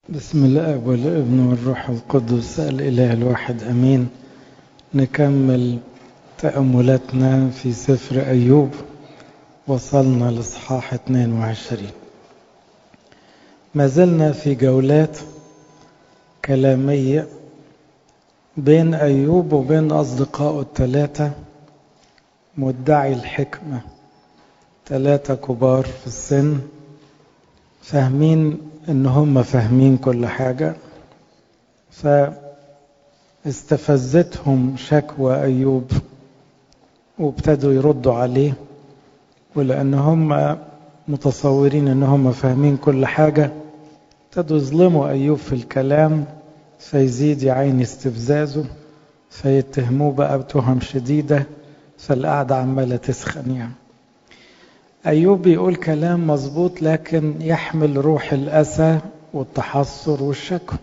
بسم الله والابن والروح القدس الإله الواحد أمين نكمل تأملاتنا في سفر أيوب وصلنا لصحاح 22 ما زلنا في جولات كلامية بين أيوب وبين أصدقائه الثلاثة مدعي الحكمة ثلاثة كبار في السن فاهمين ان هم فاهمين كل حاجة فاستفزتهم شكوى ايوب وابتدوا يردوا عليه ولان هم متصورين ان هم فاهمين كل حاجة ابتدوا يظلموا ايوب في الكلام فيزيد يا عيني استفزازه فيتهموه بقى بتهم شديدة فالقعدة عمالة تسخن يعني أيوب بيقول كلام مظبوط لكن يحمل روح الأسى والتحسر والشكوى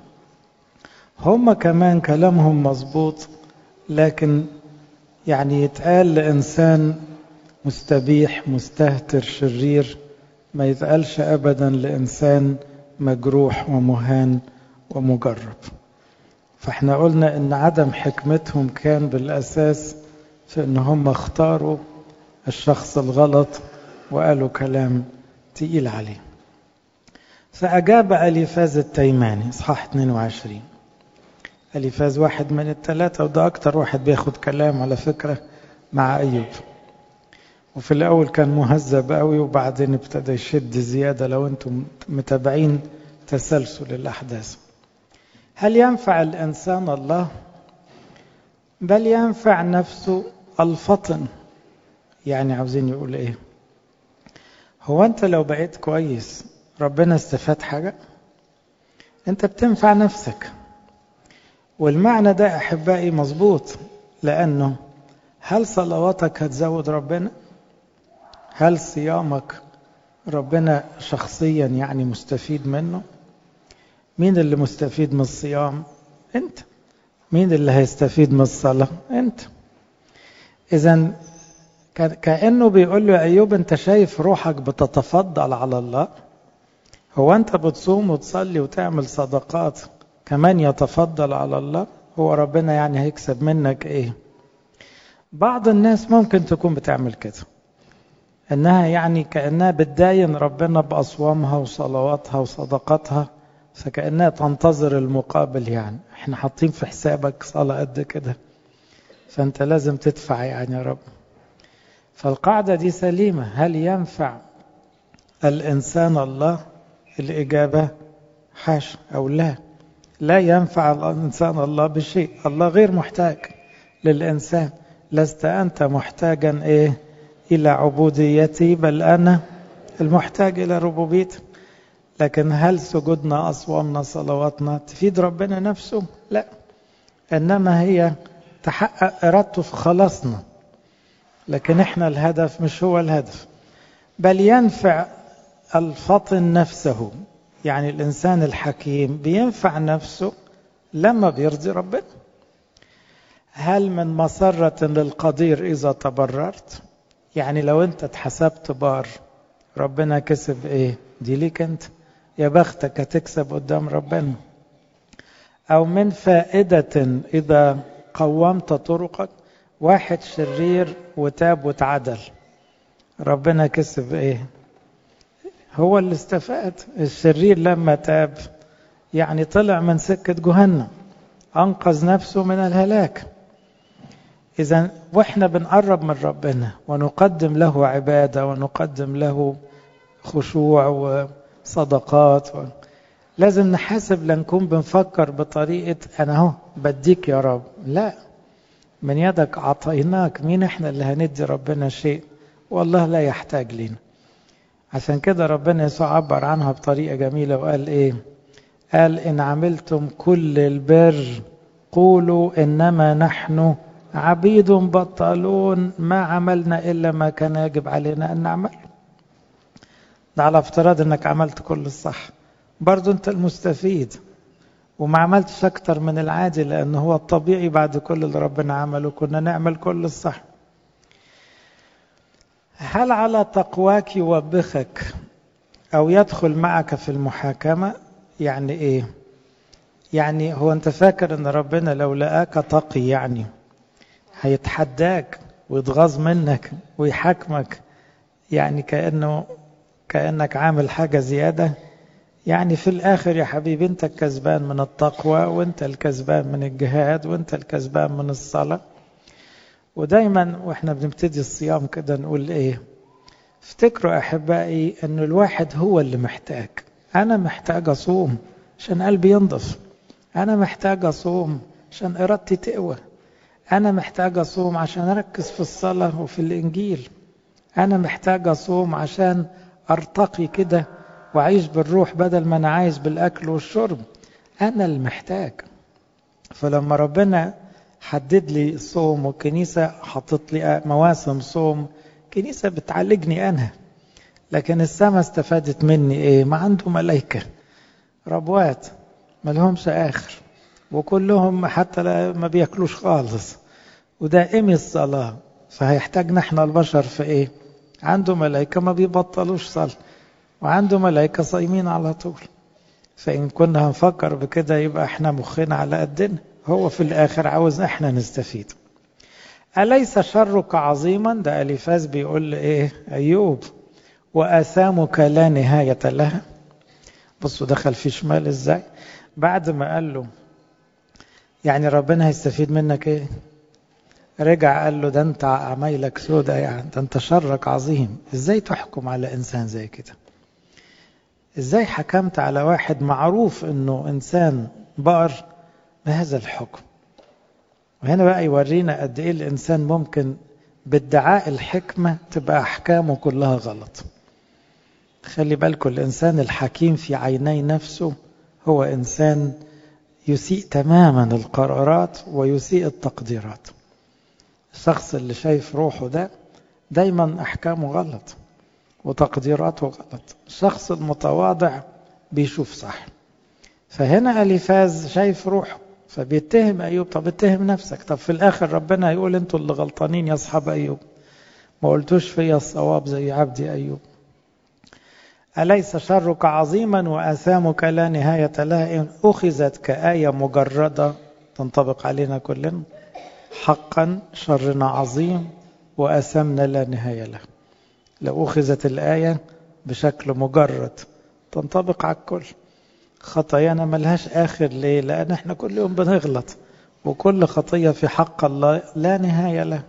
هم كمان كلامهم مظبوط لكن يعني يتقال لإنسان مستبيح مستهتر شرير ما يتقالش أبدا لإنسان مجروح ومهان ومجرب فاحنا قلنا ان عدم حكمتهم كان بالأساس في ان هم اختاروا الشخص الغلط وقالوا كلام تقيل عليه فأجاب أليفاز التيماني إصحاح 22 أليفاز واحد من الثلاثة وده أكتر واحد بياخد كلام على فكرة مع أيوب وفي الأول كان مهذب قوي وبعدين ابتدى يشد زيادة لو أنتم متابعين تسلسل الأحداث هل ينفع الإنسان الله بل ينفع نفسه الفطن يعني عاوزين يقول إيه هو انت لو بقيت كويس ربنا استفاد حاجة انت بتنفع نفسك والمعنى ده احبائي مظبوط لانه هل صلواتك هتزود ربنا هل صيامك ربنا شخصيا يعني مستفيد منه مين اللي مستفيد من الصيام انت مين اللي هيستفيد من الصلاة انت اذا كأنه بيقول له أيوب أنت شايف روحك بتتفضل على الله هو أنت بتصوم وتصلي وتعمل صدقات كمان يتفضل على الله هو ربنا يعني هيكسب منك إيه بعض الناس ممكن تكون بتعمل كده إنها يعني كأنها بتداين ربنا بأصوامها وصلواتها وصدقاتها فكأنها تنتظر المقابل يعني احنا حاطين في حسابك صلاة قد كده فأنت لازم تدفع يعني يا رب فالقاعدة دي سليمة هل ينفع الإنسان الله الإجابة حاشا أو لا لا ينفع الإنسان الله بشيء الله غير محتاج للإنسان لست أنت محتاجا إيه إلى عبوديتي بل أنا المحتاج إلى ربوبيتي لكن هل سجودنا أصوامنا صلواتنا تفيد ربنا نفسه لا إنما هي تحقق إرادته في خلاصنا لكن احنا الهدف مش هو الهدف بل ينفع الفطن نفسه يعني الانسان الحكيم بينفع نفسه لما بيرضي ربنا هل من مسرة للقدير إذا تبررت يعني لو أنت اتحسبت بار ربنا كسب إيه دي ليك أنت يا بختك هتكسب قدام ربنا أو من فائدة إذا قومت طرقك واحد شرير وتاب واتعدل ربنا كسب ايه هو اللي استفاد الشرير لما تاب يعني طلع من سكة جهنم أنقذ نفسه من الهلاك إذا وإحنا بنقرب من ربنا ونقدم له عبادة ونقدم له خشوع وصدقات و... لازم نحاسب لنكون بنفكر بطريقة أنا أهو بديك يا رب لا من يدك أعطيناك مين احنا اللي هندي ربنا شيء والله لا يحتاج لنا عشان كده ربنا يسوع عبر عنها بطريقة جميلة وقال ايه قال إن عملتم كل البر قولوا إنما نحن عبيد بطلون ما عملنا إلا ما كان يجب علينا أن نعمل ده على افتراض أنك عملت كل الصح برضو أنت المستفيد وما عملتش أكتر من العادي لأن هو الطبيعي بعد كل اللي ربنا عمله كنا نعمل كل الصح هل على تقواك يوبخك أو يدخل معك في المحاكمة يعني ايه يعني هو انت فاكر ان ربنا لو لقاك تقي يعني هيتحداك ويتغاظ منك ويحاكمك يعني كأنه كأنك عامل حاجة زيادة يعني في الآخر يا حبيبي أنت الكسبان من التقوى وأنت الكسبان من الجهاد وأنت الكسبان من الصلاة ودايما وإحنا بنبتدي الصيام كده نقول إيه افتكروا أحبائي أن الواحد هو اللي محتاج أنا محتاج أصوم عشان قلبي ينضف أنا محتاج أصوم عشان إرادتي تقوى أنا محتاج أصوم عشان أركز في الصلاة وفي الإنجيل أنا محتاج أصوم عشان أرتقي كده وأعيش بالروح بدل ما أنا عايز بالأكل والشرب أنا المحتاج فلما ربنا حدد لي الصوم والكنيسة حطت لي مواسم صوم كنيسة بتعالجني أنا لكن السماء استفادت مني إيه ما عنده ملايكة ربوات ما لهمش آخر وكلهم حتى ما بياكلوش خالص ودائمي الصلاة فهيحتاجنا احنا البشر في ايه عنده ملائكة ما بيبطلوش صلاة وعنده ملائكة صايمين على طول فإن كنا هنفكر بكده يبقى احنا مخنا على قدنا هو في الآخر عاوز احنا نستفيد أليس شرك عظيما ده أليفاز بيقول ايه أيوب وآثامك لا نهاية لها بصوا دخل في شمال ازاي بعد ما قال له يعني ربنا هيستفيد منك ايه رجع قال له ده انت عمايلك سودة يعني ده انت شرك عظيم ازاي تحكم على انسان زي كده ازاي حكمت على واحد معروف انه انسان بار بهذا الحكم وهنا بقى يورينا قد ايه الانسان ممكن بادعاء الحكمة تبقى احكامه كلها غلط خلي بالكم الانسان الحكيم في عيني نفسه هو انسان يسيء تماما القرارات ويسيء التقديرات الشخص اللي شايف روحه ده دايما احكامه غلط وتقديراته غلط الشخص المتواضع بيشوف صح فهنا اليفاز شايف روحه فبيتهم ايوب طب اتهم نفسك طب في الاخر ربنا يقول انتوا اللي غلطانين يا اصحاب ايوب ما قلتوش فيا الصواب زي عبدي ايوب أليس شرك عظيما وآثامك لا نهاية لها إن أخذت كآية مجردة تنطبق علينا كلنا حقا شرنا عظيم وأثامنا لا نهاية له لو أخذت الآية بشكل مجرد تنطبق على الكل خطايانا ملهاش آخر ليه لأن احنا كل يوم بنغلط وكل خطية في حق الله لا نهاية له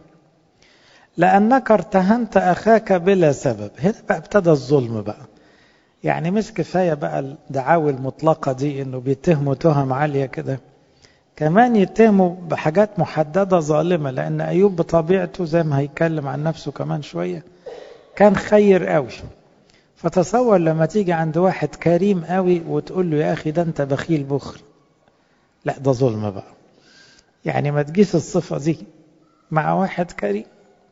لأنك ارتهنت أخاك بلا سبب هنا بقى ابتدى الظلم بقى يعني مش كفاية بقى الدعاوي المطلقة دي انه بيتهموا تهم عالية كده كمان يتهموا بحاجات محددة ظالمة لأن أيوب بطبيعته زي ما هيتكلم عن نفسه كمان شوية كان خير قوي فتصور لما تيجي عند واحد كريم قوي وتقول له يا أخي ده أنت بخيل بخل لا ده ظلم بقى يعني ما تجيش الصفة دي مع واحد كريم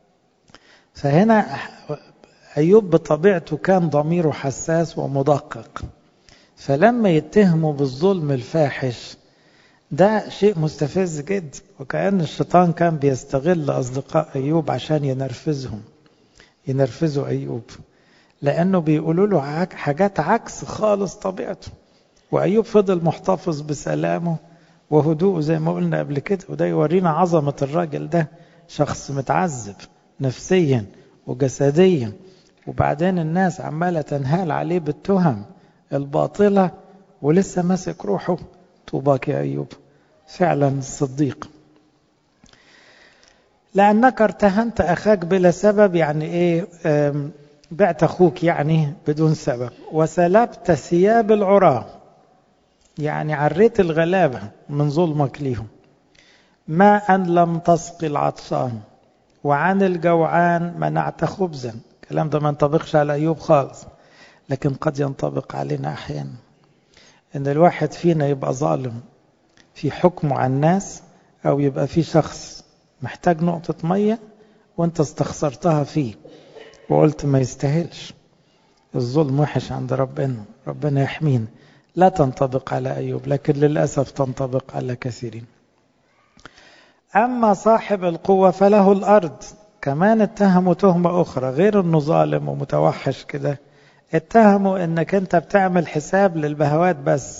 فهنا أيوب بطبيعته كان ضميره حساس ومدقق فلما يتهموا بالظلم الفاحش ده شيء مستفز جدا وكأن الشيطان كان بيستغل أصدقاء أيوب عشان ينرفزهم ينرفزوا أيوب لأنه بيقولوا له حاجات عكس خالص طبيعته وأيوب فضل محتفظ بسلامه وهدوءه زي ما قلنا قبل كده وده يورينا عظمة الراجل ده شخص متعذب نفسيا وجسديا وبعدين الناس عمالة تنهال عليه بالتهم الباطلة ولسه ماسك روحه طوباك يا أيوب فعلا الصديق لأنك ارتهنت أخاك بلا سبب يعني إيه بعت أخوك يعني بدون سبب وسلبت ثياب العراة يعني عريت الغلابة من ظلمك ليهم ما أن لم تسقي العطشان وعن الجوعان منعت خبزا الكلام ده ما ينطبقش على أيوب خالص لكن قد ينطبق علينا أحيانا إن الواحد فينا يبقى ظالم في حكمه على الناس أو يبقى في شخص محتاج نقطة مية وانت استخسرتها فيه وقلت ما يستاهلش الظلم وحش عند ربنا ربنا يحمينا لا تنطبق على أيوب لكن للأسف تنطبق على كثيرين أما صاحب القوة فله الأرض كمان اتهموا تهمة أخرى غير أنه ظالم ومتوحش كده اتهموا أنك أنت بتعمل حساب للبهوات بس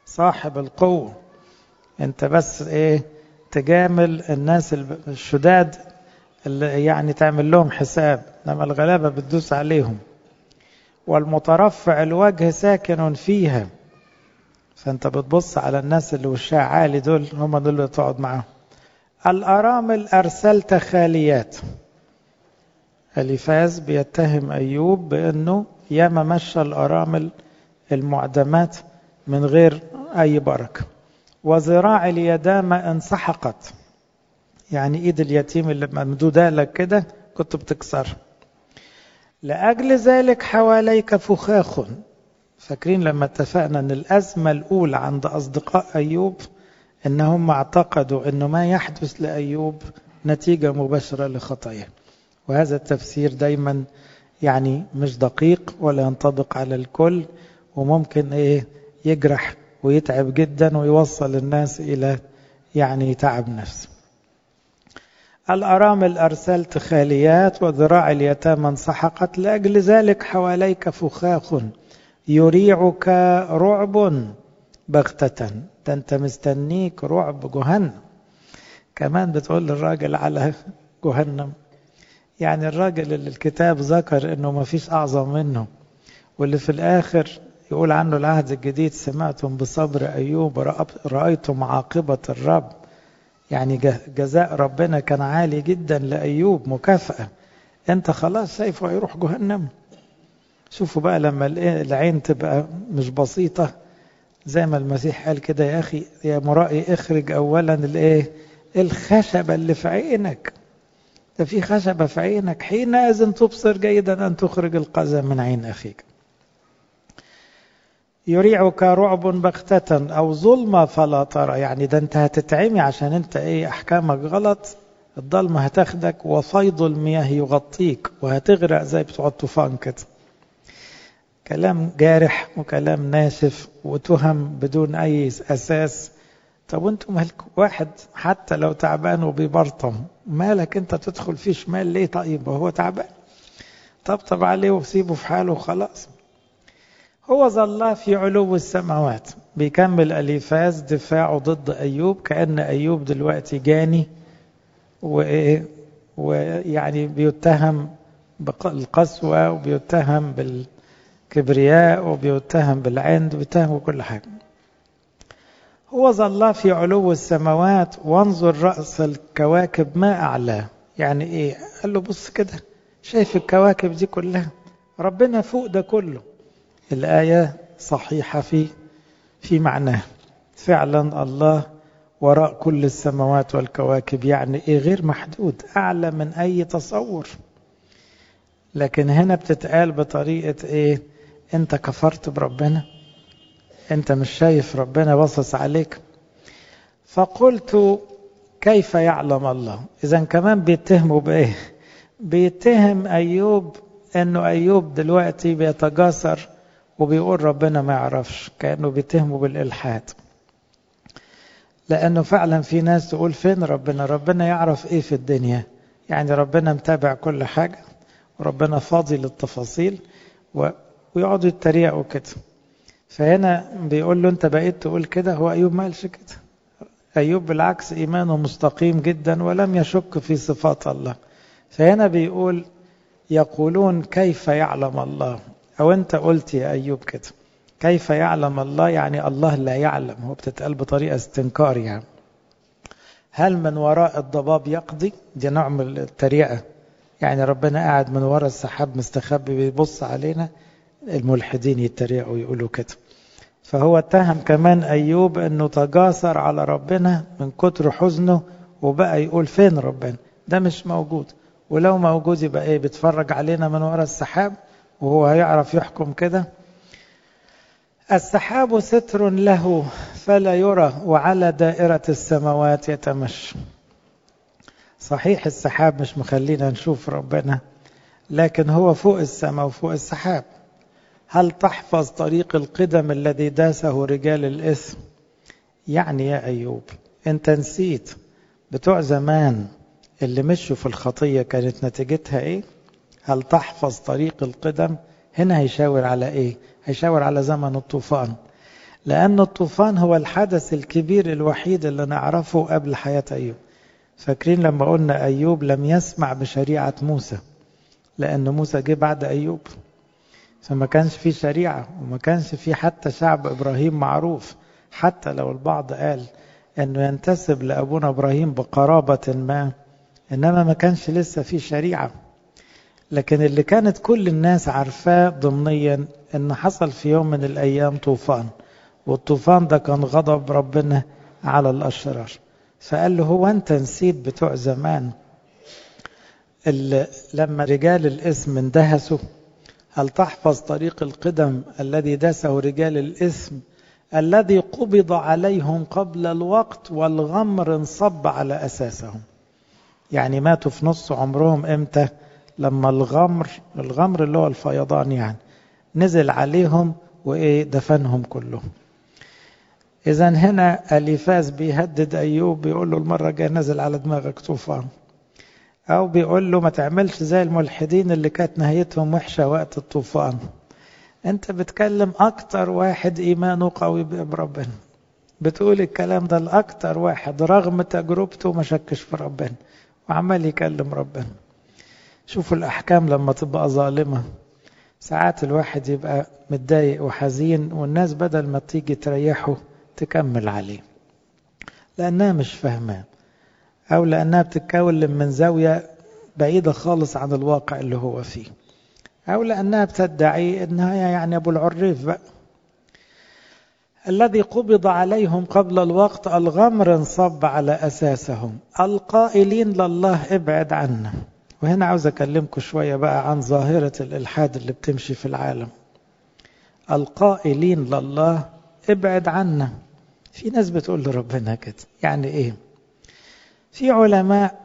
صاحب القوة انت بس ايه تجامل الناس الشداد اللي يعني تعمل لهم حساب لما الغلابة بتدوس عليهم والمترفع الوجه ساكن فيها فانت بتبص على الناس اللي وشها عالي دول هم دول اللي تقعد معاهم الأرامل أرسلت خاليات اليفاز بيتهم أيوب بأنه ياما مشى الأرامل المعدمات من غير أي بركة وذراع اليتامى انسحقت يعني ايد اليتيم اللي ممدودة لك كده كنت بتكسر لأجل ذلك حواليك فخاخ فاكرين لما اتفقنا ان الأزمة الأولى عند أصدقاء أيوب انهم اعتقدوا انه ما يحدث لأيوب نتيجة مباشرة لخطاياه وهذا التفسير دايما يعني مش دقيق ولا ينطبق على الكل وممكن ايه يجرح ويتعب جدا ويوصل الناس الى يعني تعب نفسه الأرامل أرسلت خاليات وذراع اليتامى انسحقت لأجل ذلك حواليك فخاخ يريعك رعب بغتة ده أنت مستنيك رعب جهنم كمان بتقول للراجل على جهنم يعني الراجل اللي الكتاب ذكر انه ما فيش اعظم منه واللي في الاخر يقول عنه العهد الجديد سمعتم بصبر ايوب رايتم عاقبه الرب يعني جزاء ربنا كان عالي جدا لايوب مكافاه انت خلاص شايفه هيروح جهنم شوفوا بقى لما العين تبقى مش بسيطه زي ما المسيح قال كده يا اخي يا مرائي اخرج اولا الايه الخشبه اللي في عينك ده في خشبة في عينك حينئذ تبصر جيدا أن تخرج القذى من عين أخيك يريعك رعب بغتة أو ظلمة فلا ترى يعني ده أنت هتتعمي عشان أنت إيه أحكامك غلط الضلمة هتاخدك وفيض المياه يغطيك وهتغرق زي بتوع الطوفان كده كلام جارح وكلام ناشف وتهم بدون أي أساس طب وانتم مالكم واحد حتى لو تعبان وبيبرطم مالك انت تدخل فيه شمال ليه طيب وهو تعبان طبطب عليه وسيبه في حاله وخلاص هو ظل في علو السماوات بيكمل أليفاز دفاعه ضد أيوب كأن أيوب دلوقتي جاني ويعني بيتهم بالقسوة وبيتهم بالكبرياء وبيتهم بالعند وبيتهم بكل حاجة هو ظل في علو السماوات وانظر رأس الكواكب ما أعلاه يعني إيه قال له بص كده شايف الكواكب دي كلها ربنا فوق ده كله الآية صحيحة في في معناه فعلا الله وراء كل السماوات والكواكب يعني إيه غير محدود أعلى من أي تصور لكن هنا بتتقال بطريقة إيه أنت كفرت بربنا انت مش شايف ربنا باصص عليك فقلت كيف يعلم الله اذا كمان بيتهموا بايه بيتهم ايوب انه ايوب دلوقتي بيتجاسر وبيقول ربنا ما يعرفش كانه بيتهمه بالالحاد لانه فعلا في ناس تقول فين ربنا ربنا يعرف ايه في الدنيا يعني ربنا متابع كل حاجه وربنا فاضي للتفاصيل ويقعدوا يتريقوا كده فهنا بيقول له انت بقيت تقول كده هو ايوب ما قالش كده ايوب بالعكس ايمانه مستقيم جدا ولم يشك في صفات الله فهنا بيقول يقولون كيف يعلم الله او انت قلت يا ايوب كده كيف يعلم الله يعني الله لا يعلم هو بتتقال بطريقه استنكار يعني هل من وراء الضباب يقضي دي نوع من التريقه يعني ربنا قاعد من وراء السحاب مستخبي بيبص علينا الملحدين يتريقوا ويقولوا كده فهو اتهم كمان أيوب أنه تجاسر على ربنا من كتر حزنه وبقى يقول فين ربنا ده مش موجود ولو موجود يبقى ايه بيتفرج علينا من وراء السحاب وهو هيعرف يحكم كده السحاب ستر له فلا يرى وعلى دائرة السماوات يتمشى صحيح السحاب مش مخلينا نشوف ربنا لكن هو فوق السماء وفوق السحاب هل تحفظ طريق القدم الذي داسه رجال الإثم يعني يا أيوب أنت نسيت بتوع زمان اللي مشوا في الخطية كانت نتيجتها إيه هل تحفظ طريق القدم هنا هيشاور على إيه هيشاور على زمن الطوفان لأن الطوفان هو الحدث الكبير الوحيد اللي نعرفه قبل حياة أيوب فاكرين لما قلنا أيوب لم يسمع بشريعة موسى لأن موسى جه بعد أيوب فما كانش في شريعة وما كانش في حتى شعب إبراهيم معروف حتى لو البعض قال أنه ينتسب لأبونا إبراهيم بقرابة ما إنما ما كانش لسه في شريعة لكن اللي كانت كل الناس عارفاه ضمنيا أن حصل في يوم من الأيام طوفان والطوفان ده كان غضب ربنا على الأشرار فقال له هو أنت نسيت بتوع زمان لما رجال الاسم اندهسوا هل تحفظ طريق القدم الذي داسه رجال الاسم الذي قبض عليهم قبل الوقت والغمر انصب على أساسهم يعني ماتوا في نص عمرهم امتى لما الغمر الغمر اللي هو الفيضان يعني نزل عليهم وايه دفنهم كلهم اذا هنا اليفاز بيهدد ايوب بيقول له المره الجايه نزل على دماغك طوفان او بيقول له ما تعملش زي الملحدين اللي كانت نهايتهم وحشه وقت الطوفان انت بتكلم اكتر واحد ايمانه قوي بربنا بتقول الكلام ده لاكتر واحد رغم تجربته ما شكش في ربنا وعمال يكلم ربنا شوفوا الاحكام لما تبقى ظالمه ساعات الواحد يبقى متضايق وحزين والناس بدل ما تيجي تريحه تكمل عليه لانها مش فاهماه او لانها بتتكون من زاويه بعيده خالص عن الواقع اللي هو فيه أو لأنها بتدعي أنها يعني أبو العريف بقى الذي قبض عليهم قبل الوقت الغمر انصب على أساسهم القائلين لله ابعد عنا وهنا عاوز أكلمكم شوية بقى عن ظاهرة الإلحاد اللي بتمشي في العالم القائلين لله ابعد عنا في ناس بتقول لربنا كده يعني ايه في علماء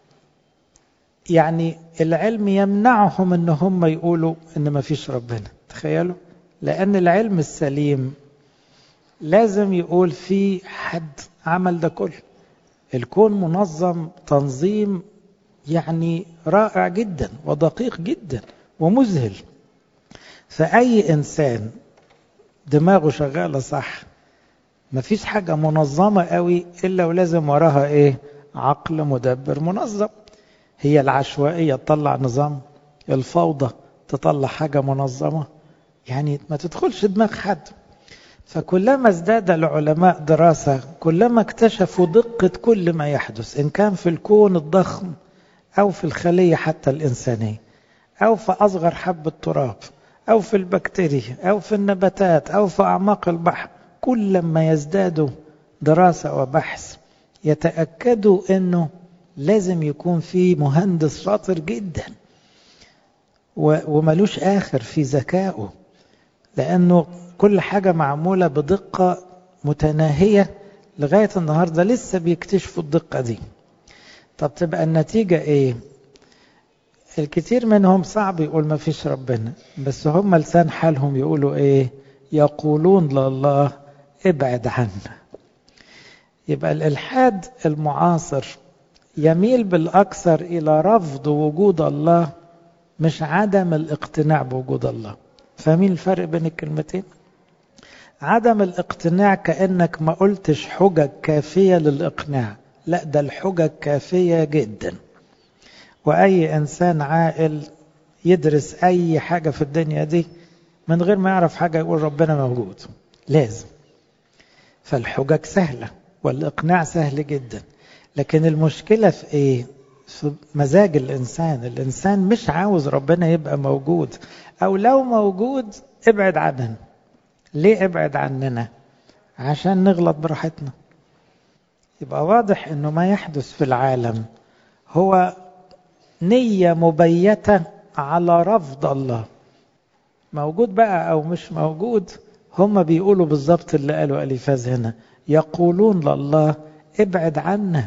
يعني العلم يمنعهم ان هم يقولوا ان ما فيش ربنا تخيلوا لان العلم السليم لازم يقول في حد عمل ده كله الكون منظم تنظيم يعني رائع جدا ودقيق جدا ومذهل فأي إنسان دماغه شغالة صح مفيش حاجة منظمة قوي إلا ولازم وراها إيه عقل مدبر منظم هي العشوائية تطلع نظام الفوضى تطلع حاجة منظمة يعني ما تدخلش دماغ حد فكلما ازداد العلماء دراسة كلما اكتشفوا دقة كل ما يحدث إن كان في الكون الضخم أو في الخلية حتى الإنسانية أو في أصغر حبة تراب أو في البكتيريا أو في النباتات أو في أعماق البحر كلما يزدادوا دراسة وبحث يتأكدوا أنه لازم يكون في مهندس شاطر جدا وملوش آخر في ذكائه لأنه كل حاجة معمولة بدقة متناهية لغاية النهاردة لسه بيكتشفوا الدقة دي طب تبقى النتيجة ايه الكثير منهم صعب يقول ما فيش ربنا بس هم لسان حالهم يقولوا ايه يقولون لله ابعد عنا يبقى الالحاد المعاصر يميل بالاكثر الى رفض وجود الله مش عدم الاقتناع بوجود الله فاهمين الفرق بين الكلمتين عدم الاقتناع كانك ما قلتش حجج كافيه للاقناع لا ده الحجج كافيه جدا واي انسان عاقل يدرس اي حاجه في الدنيا دي من غير ما يعرف حاجه يقول ربنا موجود لازم فالحجج سهله والاقناع سهل جدا لكن المشكله في ايه في مزاج الانسان الانسان مش عاوز ربنا يبقى موجود او لو موجود ابعد عننا ليه ابعد عننا عشان نغلط براحتنا يبقى واضح انه ما يحدث في العالم هو نية مبيتة على رفض الله موجود بقى او مش موجود هم بيقولوا بالظبط اللي قالوا اليفاز هنا يقولون لله ابعد عنا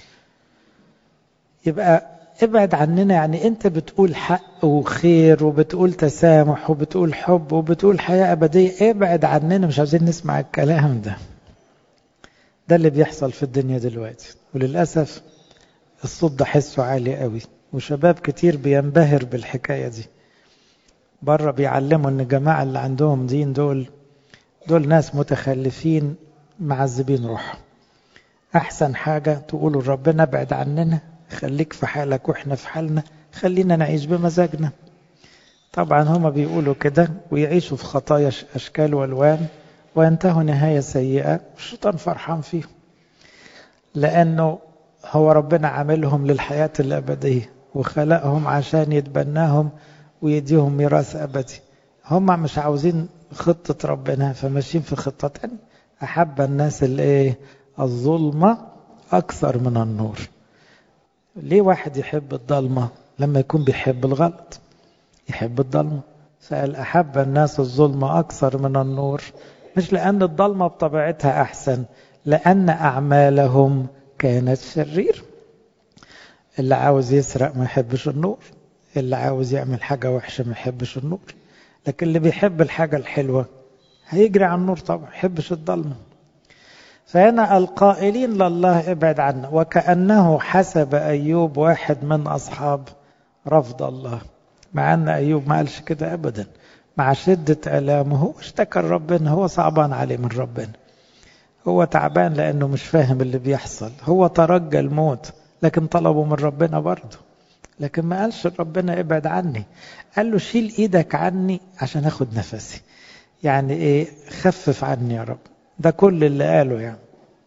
يبقى ابعد عننا يعني انت بتقول حق وخير وبتقول تسامح وبتقول حب وبتقول حياة أبدية ابعد عننا مش عاوزين نسمع الكلام ده ده اللي بيحصل في الدنيا دلوقتي وللأسف الصوت ده حسه عالي قوي وشباب كتير بينبهر بالحكاية دي بره بيعلموا ان الجماعة اللي عندهم دين دول دول ناس متخلفين معذبين روحهم أحسن حاجة تقولوا ربنا ابعد عننا خليك في حالك وإحنا في حالنا خلينا نعيش بمزاجنا طبعا هما بيقولوا كده ويعيشوا في خطايا أشكال والوان وينتهوا نهاية سيئة الشيطان فرحان فيهم لأنه هو ربنا عاملهم للحياة الأبدية وخلقهم عشان يتبناهم ويديهم ميراث أبدي هم مش عاوزين خطة ربنا فماشيين في خطة تانية أحب الناس اللي الظلمة أكثر من النور ليه واحد يحب الضلمة لما يكون بيحب الغلط يحب الضلمة سأل أحب الناس الظلمة أكثر من النور مش لأن الضلمة بطبيعتها أحسن لأن أعمالهم كانت شرير اللي عاوز يسرق ما يحبش النور اللي عاوز يعمل حاجة وحشة ما يحبش النور لكن اللي بيحب الحاجة الحلوة هيجري على النور طبعا يحبش الضلمة فهنا القائلين لله ابعد عنا وكأنه حسب أيوب واحد من أصحاب رفض الله مع أن أيوب ما قالش كده أبدا مع شدة ألامه هو اشتكى ربنا هو صعبان عليه من ربنا هو تعبان لأنه مش فاهم اللي بيحصل هو ترجى الموت لكن طلبه من ربنا برضه لكن ما قالش ربنا ابعد عني قال له شيل ايدك عني عشان اخد نفسي يعني ايه خفف عني يا رب ده كل اللي قاله يعني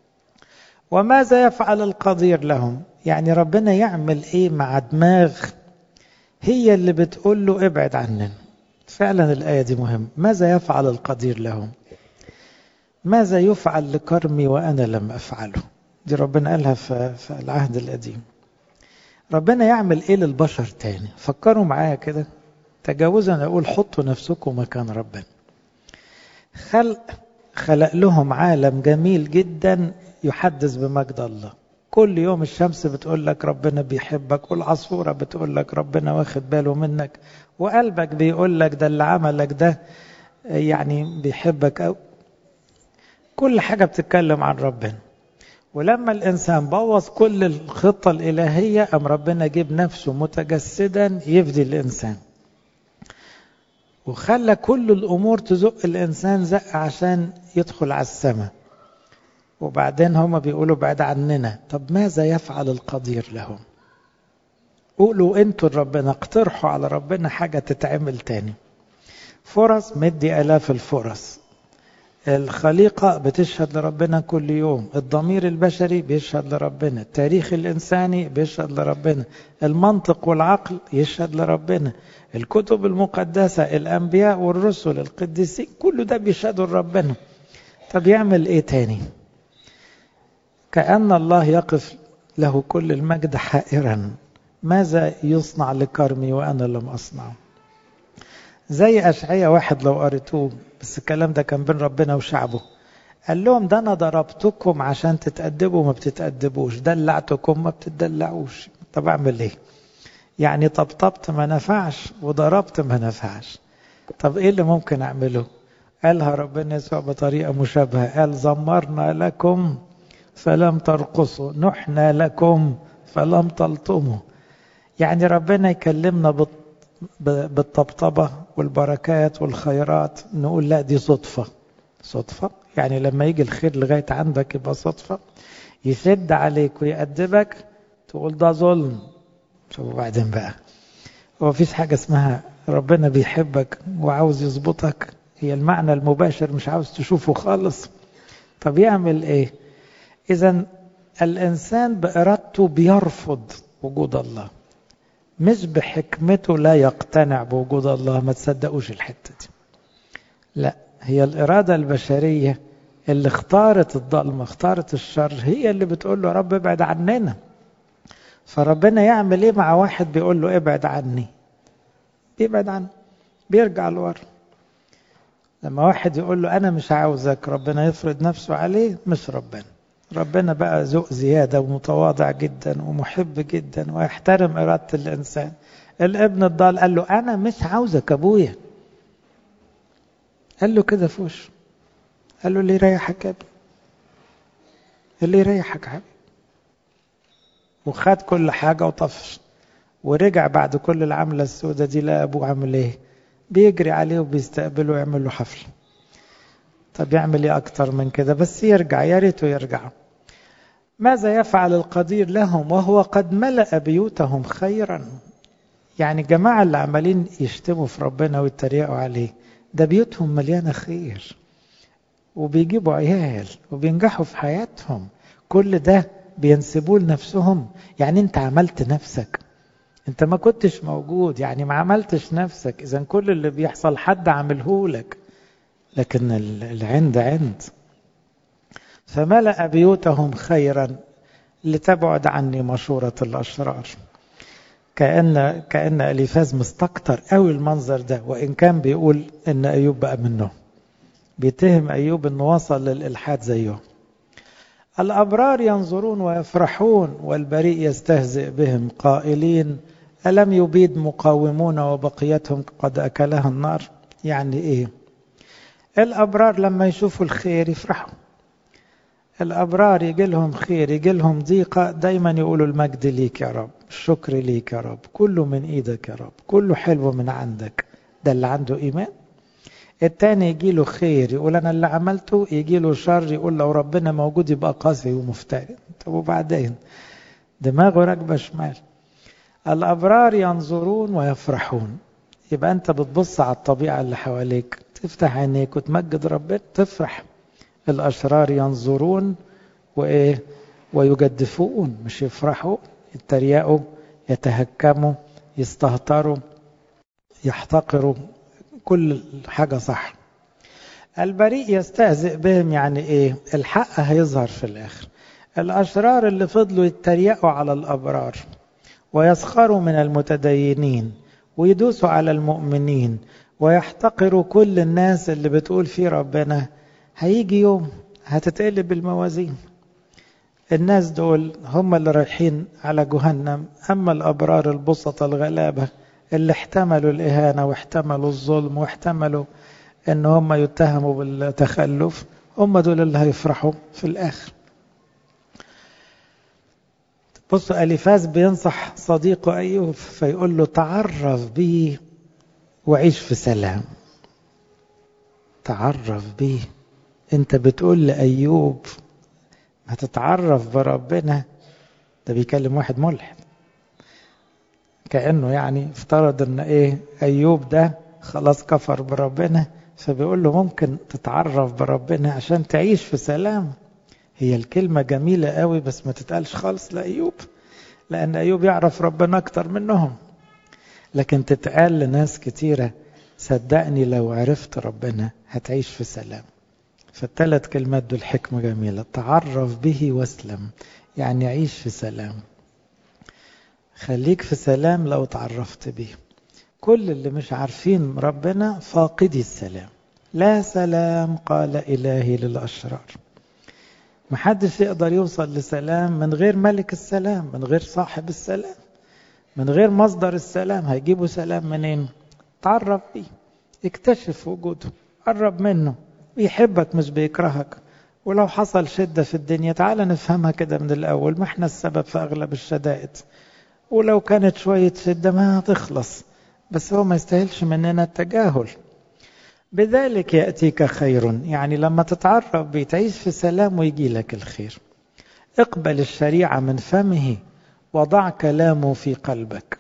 وماذا يفعل القدير لهم يعني ربنا يعمل ايه مع دماغ هي اللي بتقول له ابعد عننا فعلا الآية دي مهمة ماذا يفعل القدير لهم ماذا يفعل لكرمي وأنا لم أفعله دي ربنا قالها في العهد القديم ربنا يعمل ايه للبشر تاني فكروا معايا كده تجاوزا اقول حطوا نفسكم مكان ربنا خلق خلق لهم عالم جميل جدا يحدث بمجد الله كل يوم الشمس بتقول لك ربنا بيحبك والعصفورة بتقول لك ربنا واخد باله منك وقلبك بيقول لك ده اللي عملك ده يعني بيحبك أو كل حاجة بتتكلم عن ربنا ولما الإنسان بوظ كل الخطة الإلهية أم ربنا جيب نفسه متجسدا يفدي الإنسان وخلى كل الأمور تزق الإنسان زق عشان يدخل على السماء وبعدين هما بيقولوا بعد عننا طب ماذا يفعل القدير لهم قولوا انتوا ربنا اقترحوا على ربنا حاجة تتعمل تاني فرص مدي آلاف الفرص الخليقة بتشهد لربنا كل يوم الضمير البشري بيشهد لربنا التاريخ الإنساني بيشهد لربنا المنطق والعقل يشهد لربنا الكتب المقدسة الأنبياء والرسل القديسين كل ده بيشهدوا لربنا طب يعمل ايه تاني كأن الله يقف له كل المجد حائرا ماذا يصنع لكرمي وأنا لم أصنعه زي أشعية واحد لو قريتوه بس الكلام ده كان بين ربنا وشعبه قال لهم ده أنا ضربتكم عشان تتأدبوا ما بتتأدبوش دلعتكم ما بتدلعوش طب أعمل إيه يعني طبطبت ما نفعش وضربت ما نفعش طب إيه اللي ممكن أعمله قالها ربنا يسوع بطريقة مشابهة قال زمرنا لكم فلم ترقصوا نحنا لكم فلم تلطموا يعني ربنا يكلمنا بالطبطبة والبركات والخيرات نقول لا دي صدفة صدفة يعني لما يجي الخير لغاية عندك يبقى صدفة يسد عليك ويأدبك تقول ده ظلم وبعدين بقى هو فيش حاجة اسمها ربنا بيحبك وعاوز يظبطك هي المعنى المباشر مش عاوز تشوفه خالص طب يعمل ايه اذا الانسان بارادته بيرفض وجود الله مش بحكمته لا يقتنع بوجود الله ما تصدقوش الحتة دي لا هي الإرادة البشرية اللي اختارت الظلمة اختارت الشر هي اللي بتقول له رب ابعد عننا فربنا يعمل ايه مع واحد بيقول له ابعد عني بيبعد عنه بيرجع لورا لما واحد يقول له انا مش عاوزك ربنا يفرض نفسه عليه مش ربنا ربنا بقى ذوق زيادة ومتواضع جدا ومحب جدا ويحترم إرادة الإنسان الابن الضال قال له أنا مش عاوزك أبويا قال له كده فوش قال له اللي يريحك يا ابني اللي يريحك حبيبي وخد كل حاجة وطفش ورجع بعد كل العملة السوداء دي لا أبوه عامل إيه بيجري عليه وبيستقبله ويعمل له حفل طب يعمل ايه اكتر من كده بس يرجع يا ريته يرجع ماذا يفعل القدير لهم وهو قد ملأ بيوتهم خيرا يعني الجماعة اللي عمالين يشتموا في ربنا ويتريقوا عليه ده بيوتهم مليانة خير وبيجيبوا عيال وبينجحوا في حياتهم كل ده بينسبوه لنفسهم يعني انت عملت نفسك انت ما كنتش موجود يعني ما عملتش نفسك اذا كل اللي بيحصل حد عمله لك لكن العند عند فملأ بيوتهم خيرا لتبعد عني مشورة الأشرار كأن كأن أليفاز مستكتر قوي المنظر ده وإن كان بيقول إن أيوب بقى منه بيتهم أيوب إنه وصل للإلحاد زيه الأبرار ينظرون ويفرحون والبريء يستهزئ بهم قائلين ألم يبيد مقاومون وبقيتهم قد أكلها النار يعني إيه الأبرار لما يشوفوا الخير يفرحوا الأبرار يجي لهم خير يجي لهم ضيقة دايما يقولوا المجد ليك يا رب الشكر ليك يا رب كله من إيدك يا رب كله حلو من عندك ده اللي عنده إيمان التاني يجي له خير يقول أنا اللي عملته يجي له شر يقول لو ربنا موجود يبقى قاسي ومفتري طب وبعدين دماغه راكبة شمال الأبرار ينظرون ويفرحون يبقى أنت بتبص على الطبيعة اللي حواليك تفتح عينيك وتمجد ربنا تفرح الأشرار ينظرون وإيه ويجدفون مش يفرحوا يتريقوا يتهكموا يستهتروا يحتقروا كل حاجة صح البريء يستهزئ بهم يعني إيه الحق هيظهر في الآخر الأشرار اللي فضلوا يتريقوا على الأبرار ويسخروا من المتدينين ويدوسوا على المؤمنين ويحتقروا كل الناس اللي بتقول في ربنا هيجي يوم هتتقلب الموازين الناس دول هم اللي رايحين على جهنم أما الأبرار البسطة الغلابة اللي احتملوا الإهانة واحتملوا الظلم واحتملوا ان هم يتهموا بالتخلف هم دول اللي هيفرحوا في الآخر بصوا أليفاز بينصح صديقه أيوب فيقول له تعرف بي وعيش في سلام تعرف بيه انت بتقول لأيوب ما تتعرف بربنا ده بيكلم واحد ملحد كأنه يعني افترض ان ايه أيوب ده خلاص كفر بربنا فبيقول له ممكن تتعرف بربنا عشان تعيش في سلام هي الكلمة جميلة قوي بس ما تتقالش خالص لأيوب لأن أيوب يعرف ربنا أكتر منهم لكن تتقال لناس كتيرة صدقني لو عرفت ربنا هتعيش في سلام فالثلاث كلمات دول حكمة جميلة تعرف به واسلم يعني عيش في سلام خليك في سلام لو تعرفت به كل اللي مش عارفين ربنا فاقدي السلام لا سلام قال إلهي للأشرار محدش يقدر يوصل لسلام من غير ملك السلام من غير صاحب السلام من غير مصدر السلام هيجيبوا سلام منين تعرف بيه اكتشف وجوده قرب منه بيحبك مش بيكرهك ولو حصل شدة في الدنيا تعال نفهمها كده من الأول ما احنا السبب في أغلب الشدائد ولو كانت شوية شدة ما هتخلص بس هو ما يستاهلش مننا التجاهل بذلك يأتيك خير يعني لما تتعرف بتعيش في سلام ويجي لك الخير اقبل الشريعة من فمه وضع كلامه في قلبك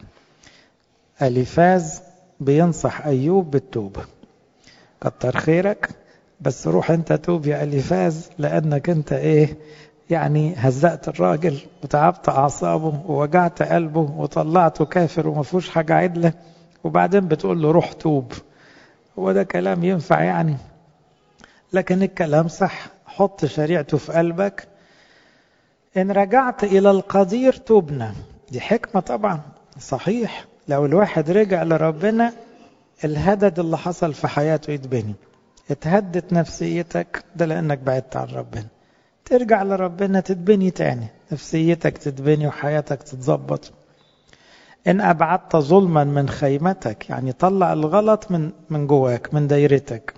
أليفاز بينصح أيوب بالتوبة كتر خيرك بس روح انت توب يا أليفاز لأنك انت ايه يعني هزأت الراجل وتعبت أعصابه ووجعت قلبه وطلعته كافر وما فيهوش حاجة عدلة وبعدين بتقول له روح توب هو ده كلام ينفع يعني لكن الكلام صح حط شريعته في قلبك إن رجعت إلى القدير تبنى دي حكمة طبعا صحيح لو الواحد رجع لربنا الهدد اللي حصل في حياته يتبني اتهدت نفسيتك ده لأنك بعدت عن ربنا ترجع لربنا تتبني تاني نفسيتك تتبني وحياتك تتظبط إن أبعدت ظلما من خيمتك يعني طلع الغلط من من جواك من دايرتك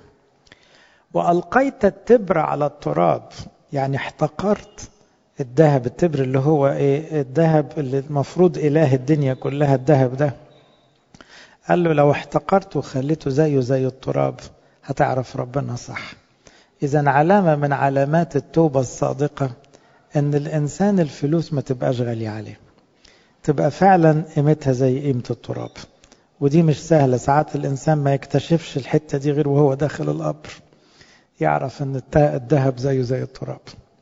وألقيت التبر على التراب يعني احتقرت الذهب التبر اللي هو ايه الذهب اللي المفروض إله الدنيا كلها الذهب ده قال له لو احتقرته وخليته زيه زي التراب هتعرف ربنا صح إذا علامة من علامات التوبة الصادقة أن الإنسان الفلوس ما تبقاش غالية عليه تبقى فعلا قيمتها زي قيمة التراب ودي مش سهلة ساعات الإنسان ما يكتشفش الحتة دي غير وهو داخل القبر يعرف أن الذهب زيه زي التراب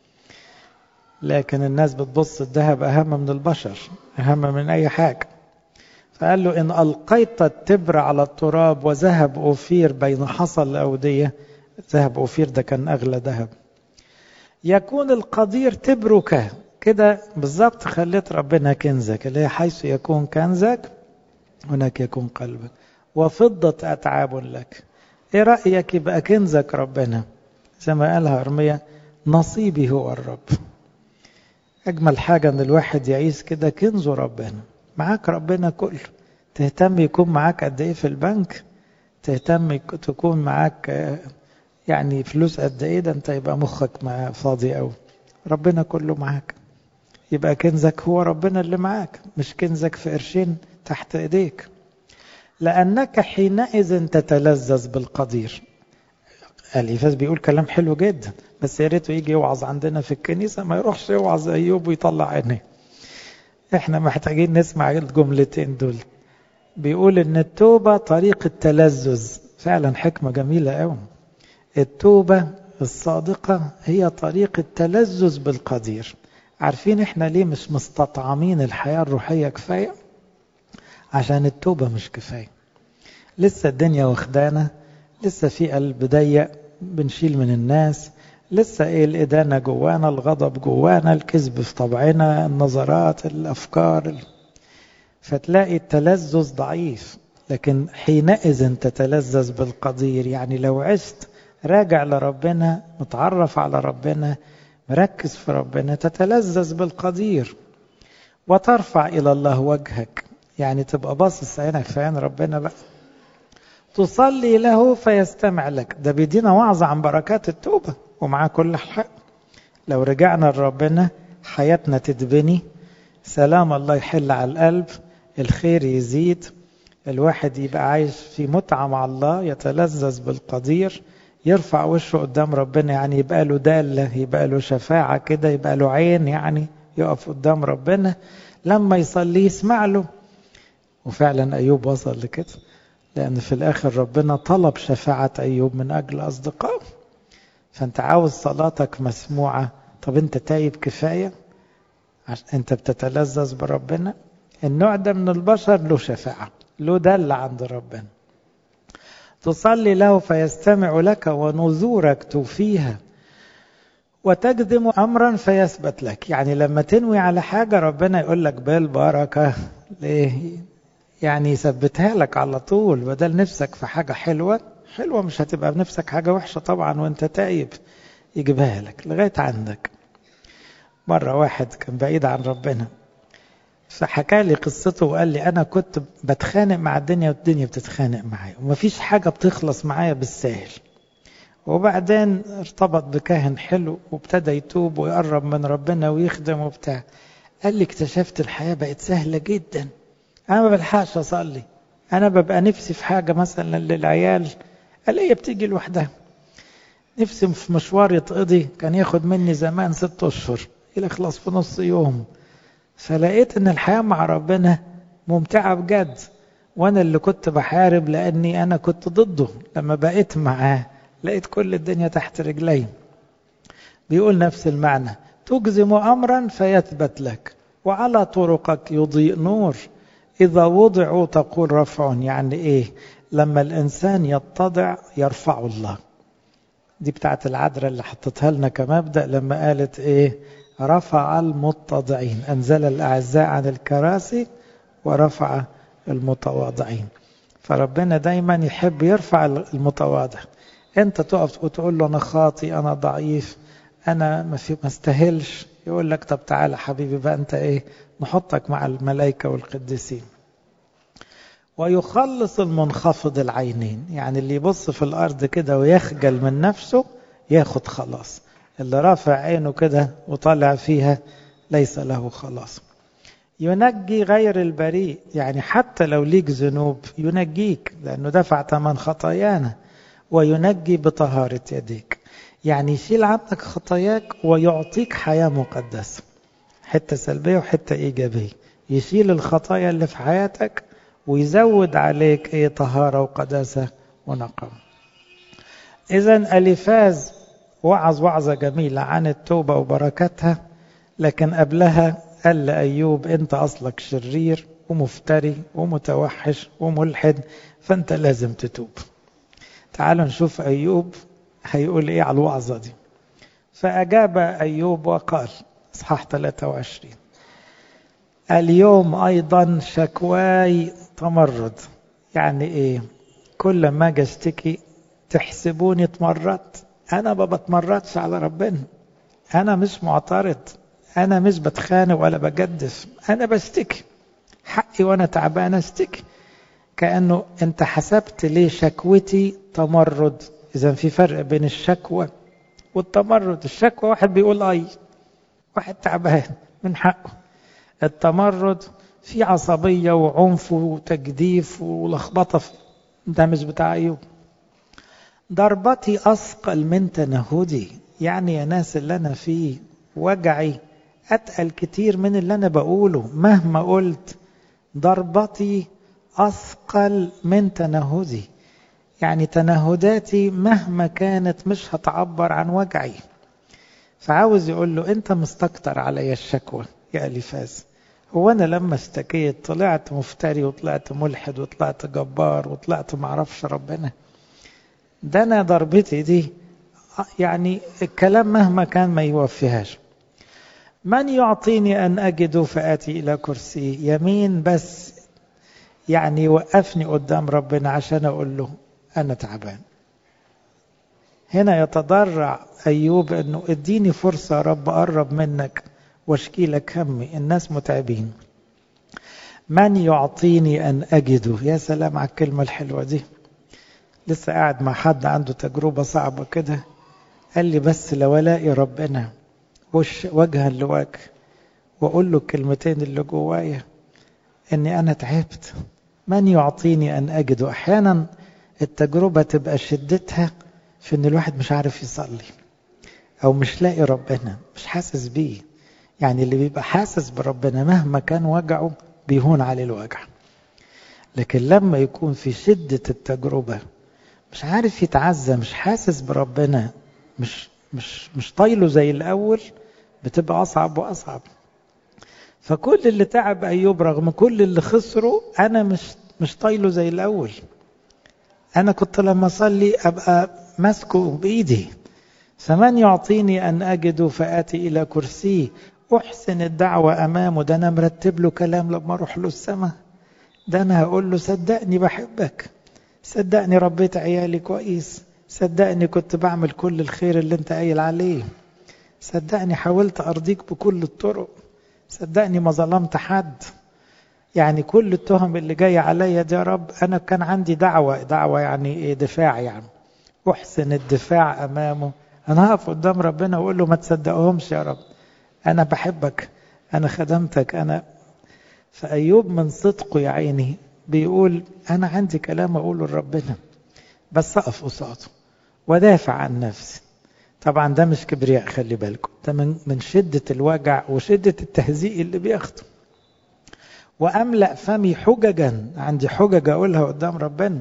لكن الناس بتبص الذهب أهم من البشر أهم من أي حاجة فقال له إن ألقيت التبر على التراب وذهب أوفير بين حصى الأودية ذهب أوفير ده كان أغلى ذهب يكون القدير تبرك كده بالظبط خليت ربنا كنزك اللي هي حيث يكون كنزك هناك يكون قلبك وفضة أتعاب لك إيه رأيك يبقى كنزك ربنا زي ما قالها أرمية نصيبي هو الرب أجمل حاجة أن الواحد يعيش كده كنزه ربنا معاك ربنا كله تهتم يكون معاك قد إيه في البنك تهتم تكون معاك يعني فلوس قد إيه ده أنت يبقى مخك مع فاضي أوي ربنا كله معاك يبقى كنزك هو ربنا اللي معاك مش كنزك في قرشين تحت ايديك لانك حينئذ تتلذذ بالقدير اليفاس بيقول كلام حلو جدا بس يا ريته يجي يوعظ عندنا في الكنيسه ما يروحش يوعظ ايوب ويطلع عينيه احنا محتاجين نسمع الجملتين دول بيقول ان التوبه طريق التلذذ فعلا حكمه جميله قوي التوبه الصادقه هي طريق التلذذ بالقدير عارفين احنا ليه مش مستطعمين الحياه الروحيه كفايه عشان التوبة مش كفاية لسه الدنيا واخدانا لسه في قلب ضيق بنشيل من الناس لسه ايه الإدانة جوانا الغضب جوانا الكذب في طبعنا النظرات الأفكار فتلاقي التلذذ ضعيف لكن حينئذ تتلذذ بالقدير يعني لو عشت راجع لربنا متعرف على ربنا مركز في ربنا تتلذذ بالقدير وترفع إلى الله وجهك يعني تبقى باصص عينك في عين ربنا بقى تصلي له فيستمع لك ده بيدينا وعظ عن بركات التوبة ومعاه كل حق لو رجعنا لربنا حياتنا تتبني سلام الله يحل على القلب الخير يزيد الواحد يبقى عايش في متعة مع الله يتلذذ بالقدير يرفع وشه قدام ربنا يعني يبقى له دالة يبقى له شفاعة كده يبقى له عين يعني يقف قدام ربنا لما يصلي يسمع له وفعلا أيوب وصل لكده لأن في الآخر ربنا طلب شفاعة أيوب من أجل أصدقائه فأنت عاوز صلاتك مسموعة طب أنت تايب كفاية أنت بتتلذذ بربنا النوع ده من البشر له شفاعة له دل عند ربنا تصلي له فيستمع لك ونذورك توفيها وتقدم أمرا فيثبت لك يعني لما تنوي على حاجة ربنا يقول لك بالبركة ليه يعني يثبتها لك على طول بدل نفسك في حاجة حلوة حلوة مش هتبقى بنفسك حاجة وحشة طبعا وانت تايب يجيبها لك لغاية عندك مرة واحد كان بعيد عن ربنا فحكى لي قصته وقال لي أنا كنت بتخانق مع الدنيا والدنيا بتتخانق معايا ومفيش حاجة بتخلص معايا بالساهل وبعدين ارتبط بكاهن حلو وابتدى يتوب ويقرب من ربنا ويخدم وبتاع قال لي اكتشفت الحياة بقت سهلة جدا أنا ما بلحقش أصلي أنا ببقى نفسي في حاجة مثلا للعيال الاقيها بتيجي لوحدها نفسي في مشوار يتقضي كان ياخد مني زمان ست أشهر يخلص في نص يوم فلقيت ان الحياة مع ربنا ممتعة بجد وانا اللي كنت بحارب لاني انا كنت ضده لما بقيت معاه لقيت كل الدنيا تحت رجلي بيقول نفس المعنى تجزم امرا فيثبت لك وعلى طرقك يضيء نور اذا وضعوا تقول رفع يعني ايه لما الانسان يتضع يرفعه الله دي بتاعت العذراء اللي حطتها لنا كمبدا لما قالت ايه رفع المتضعين أنزل الأعزاء عن الكراسي ورفع المتواضعين فربنا دايما يحب يرفع المتواضع انت تقف وتقول له انا خاطي انا ضعيف انا ما في ما استاهلش يقول لك طب تعالى حبيبي بقى انت ايه نحطك مع الملائكه والقديسين ويخلص المنخفض العينين يعني اللي يبص في الارض كده ويخجل من نفسه ياخد خلاص اللي رافع عينه كده وطالع فيها ليس له خلاص ينجي غير البريء يعني حتى لو ليك ذنوب ينجيك لأنه دفع ثمن خطايانا وينجي بطهارة يديك يعني يشيل عنك خطاياك ويعطيك حياة مقدسة حتة سلبية وحتة إيجابية يشيل الخطايا اللي في حياتك ويزود عليك ايه طهارة وقداسة ونقاوة إذا أليفاز وعظ وعظة جميلة عن التوبة وبركاتها لكن قبلها قال لأيوب أنت أصلك شرير ومفتري ومتوحش وملحد فأنت لازم تتوب تعالوا نشوف أيوب هيقول إيه على الوعظة دي فأجاب أيوب وقال إصحاح 23 اليوم أيضا شكواي تمرد يعني إيه كل ما أجي أشتكي تحسبوني اتمردت أنا ما بتمردش على ربنا أنا مش معترض أنا مش بتخانق ولا بجدف أنا بشتكي حقي وأنا تعبان أشتكي كأنه أنت حسبت ليه شكوتي تمرد إذا في فرق بين الشكوى والتمرد الشكوى واحد بيقول أي واحد تعبان من حقه التمرد في عصبية وعنف وتجديف ولخبطة ده مش بتاع أيوب ضربتي أثقل من تنهدي يعني يا ناس اللي أنا فيه وجعي أتقل كتير من اللي أنا بقوله مهما قلت ضربتي أثقل من تنهدي يعني تنهداتي مهما كانت مش هتعبر عن وجعي فعاوز يقول له أنت مستكتر علي الشكوى يا أليفاز هو أنا لما اشتكيت طلعت مفتري وطلعت ملحد وطلعت جبار وطلعت معرفش ربنا ده أنا ضربتي دي يعني الكلام مهما كان ما يوفيهاش من يعطيني أن أجد فآتي إلى كرسي يمين بس يعني وقفني قدام ربنا عشان أقول له أنا تعبان هنا يتضرع أيوب أنه اديني فرصة يا رب أقرب منك واشكي لك همي الناس متعبين من يعطيني أن أجده يا سلام على الكلمة الحلوة دي لسه قاعد مع حد عنده تجربة صعبة كده قال لي بس لو الاقي ربنا وش وجها لوجه واقول له الكلمتين اللي جوايا اني انا تعبت من يعطيني ان اجده احيانا التجربة تبقى شدتها في ان الواحد مش عارف يصلي او مش لاقي ربنا مش حاسس بيه يعني اللي بيبقى حاسس بربنا مهما كان وجعه بيهون عليه الوجع لكن لما يكون في شدة التجربة مش عارف يتعزى مش حاسس بربنا مش مش مش طايله زي الاول بتبقى اصعب واصعب فكل اللي تعب ايوب رغم كل اللي خسره انا مش مش طايله زي الاول انا كنت لما اصلي ابقى ماسكه بايدي فمن يعطيني ان اجد فاتي الى كرسيه احسن الدعوه امامه ده انا مرتب له كلام لما اروح له السماء ده انا هقول له صدقني بحبك صدقني ربيت عيالي كويس صدقني كنت بعمل كل الخير اللي انت قايل عليه صدقني حاولت ارضيك بكل الطرق صدقني ما ظلمت حد يعني كل التهم اللي جاية عليا دي يا رب انا كان عندي دعوة دعوة يعني ايه دفاع يعني احسن الدفاع امامه انا هقف قدام ربنا واقول له ما تصدقهمش يا رب انا بحبك انا خدمتك انا فايوب من صدقه يا عيني بيقول انا عندي كلام اقوله لربنا بس اقف قصاده ودافع عن نفسي طبعا ده مش كبرياء خلي بالكم ده من من شدة الوجع وشدة التهزيء اللي بياخده وأملأ فمي حججا عندي حجج أقولها قدام ربنا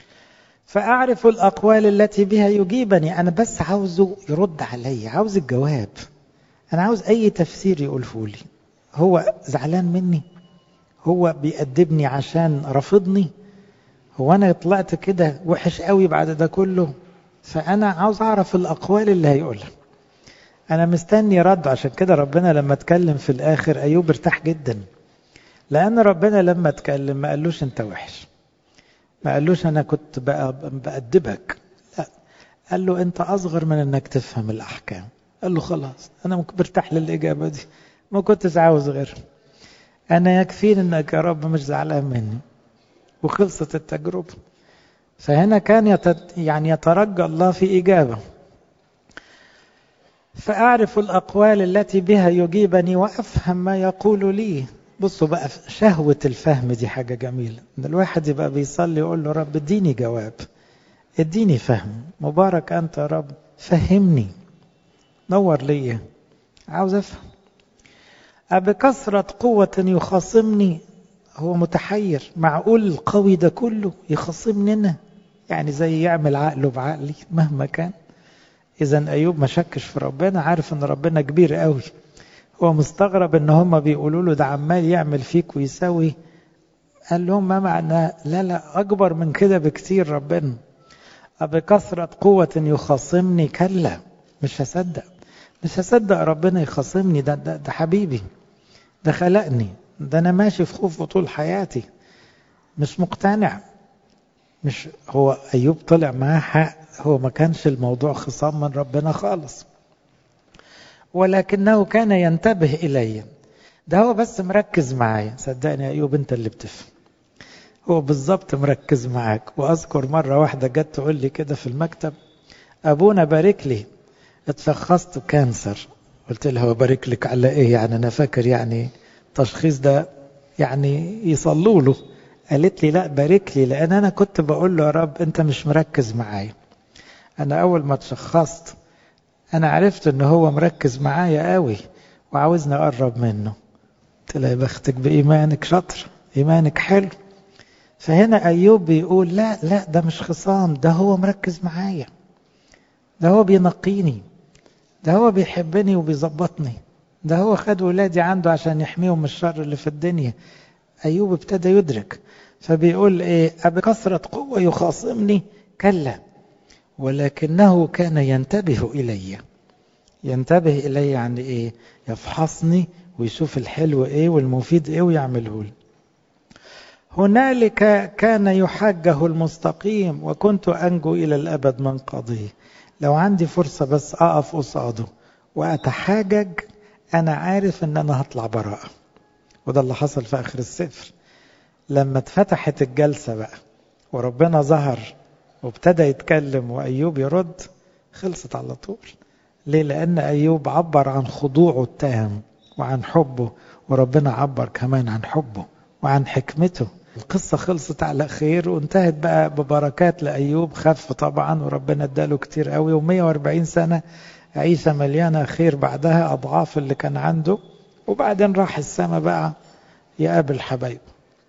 فأعرف الأقوال التي بها يجيبني أنا بس عاوزه يرد علي عاوز الجواب أنا عاوز أي تفسير يقوله لي هو زعلان مني هو بيأدبني عشان رفضني هو أنا طلعت كده وحش قوي بعد ده كله فأنا عاوز أعرف الأقوال اللي هيقولها أنا مستني رد عشان كده ربنا لما اتكلم في الآخر أيوب ارتاح جدا لأن ربنا لما اتكلم ما قالوش أنت وحش ما قالوش أنا كنت بأدبك لا قال له أنت أصغر من أنك تفهم الأحكام قال له خلاص أنا ممكن برتاح للإجابة دي ما كنتش عاوز غير أنا يكفيني أنك يا رب مش زعلان مني وخلصت التجربة فهنا كان يتت يعني يترجى الله في إجابة فأعرف الأقوال التي بها يجيبني وأفهم ما يقول لي بصوا بقى شهوة الفهم دي حاجة جميلة إن الواحد يبقى بيصلي يقول له رب اديني جواب اديني فهم مبارك أنت يا رب فهمني نور ليا عاوز افهم أبكثرة قوة يخاصمني هو متحير معقول القوي ده كله يخاصمني أنا يعني زي يعمل عقله بعقلي مهما كان إذا أيوب ما شكش في ربنا عارف أن ربنا كبير قوي هو مستغرب أن هم بيقولوا له ده عمال يعمل فيك ويسوي قال لهم ما معناه لا لا أكبر من كده بكتير ربنا أبكثرة قوة يخاصمني كلا مش هصدق مش هصدق ربنا يخاصمني ده, ده, ده حبيبي ده خلقني ده أنا ماشي في خوفه طول حياتي مش مقتنع مش هو أيوب طلع معاه حق هو ما كانش الموضوع خصام من ربنا خالص ولكنه كان ينتبه إلي ده هو بس مركز معايا صدقني يا أيوب أنت اللي بتفهم هو بالظبط مركز معاك وأذكر مرة واحدة جت تقول لي كده في المكتب أبونا بارك لي اتشخصت كانسر قلت لها هو بارك لك على إيه يعني أنا فاكر يعني التشخيص ده يعني يصلوا له قالت لي لا بارك لي لأن أنا كنت بقول له يا رب أنت مش مركز معايا أنا أول ما تشخصت أنا عرفت أنه هو مركز معايا قوي وعاوزني أقرب منه قلت لها يا بختك بإيمانك شاطر إيمانك حلو فهنا أيوب بيقول لا لا ده مش خصام ده هو مركز معايا ده هو بينقيني ده هو بيحبني وبيظبطني ده هو خد ولادي عنده عشان يحميهم من الشر اللي في الدنيا أيوب ابتدى يدرك فبيقول إيه أبكثرة قوة يخاصمني كلا ولكنه كان ينتبه إلي ينتبه إلي عن إيه يفحصني ويشوف الحلو إيه والمفيد إيه ويعمله لي هنالك كان يحجه المستقيم وكنت أنجو إلى الأبد من قضيه لو عندي فرصة بس أقف قصاده وأتحاجج أنا عارف أن أنا هطلع براءة وده اللي حصل في آخر السفر لما اتفتحت الجلسة بقى وربنا ظهر وابتدى يتكلم وأيوب يرد خلصت على طول ليه لأن أيوب عبر عن خضوعه التام وعن حبه وربنا عبر كمان عن حبه وعن حكمته القصة خلصت على خير وانتهت بقى ببركات لأيوب خف طبعا وربنا اداله كتير قوي و140 سنة عيسى مليانة خير بعدها أضعاف اللي كان عنده وبعدين راح السماء بقى يقابل حبايبه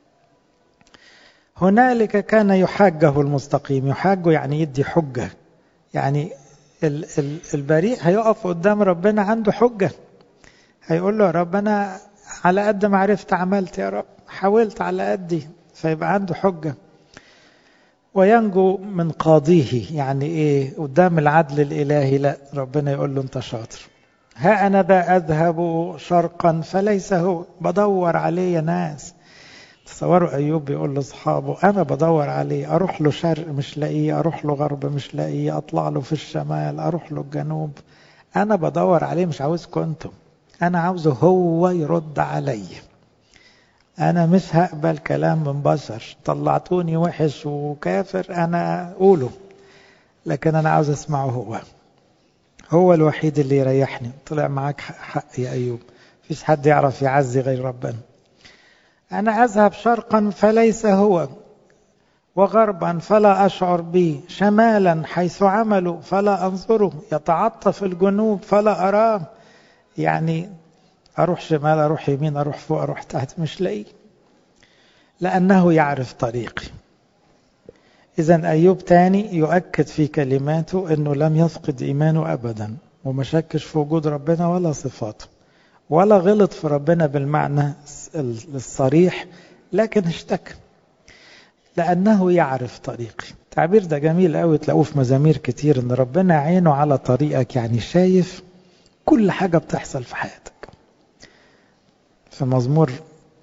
هنالك كان يحاجه المستقيم يحاجه يعني يدي حجة يعني البريء هيقف قدام ربنا عنده حجة هيقول له يا رب أنا على قد ما عرفت عملت يا رب حاولت على قدي فيبقى عنده حجة وينجو من قاضيه يعني ايه قدام العدل الالهي لا ربنا يقول له انت شاطر ها انا ذا اذهب شرقا فليس هو بدور عليه يا ناس تصوروا ايوب بيقول لاصحابه انا بدور عليه اروح له شرق مش لاقيه اروح له غرب مش لاقيه اطلع له في الشمال اروح له الجنوب انا بدور عليه مش عاوزكم انتم انا عاوزه هو يرد عليا أنا مش هقبل كلام من بشر طلعتوني وحش وكافر أنا أقوله لكن أنا عاوز أسمعه هو هو الوحيد اللي يريحني طلع معاك حق يا أيوب فيش حد يعرف يعزي غير ربنا أنا أذهب شرقا فليس هو وغربا فلا أشعر به شمالا حيث عملوا فلا أنظره يتعطف الجنوب فلا أراه يعني أروح شمال أروح يمين أروح فوق أروح تحت مش لاقي لأنه يعرف طريقي إذا أيوب تاني يؤكد في كلماته أنه لم يفقد إيمانه أبدا وما شكش في وجود ربنا ولا صفاته ولا غلط في ربنا بالمعنى الصريح لكن اشتكى لأنه يعرف طريقي التعبير ده جميل قوي تلاقوه في مزامير كتير ان ربنا عينه على طريقك يعني شايف كل حاجة بتحصل في حياتك في مزمور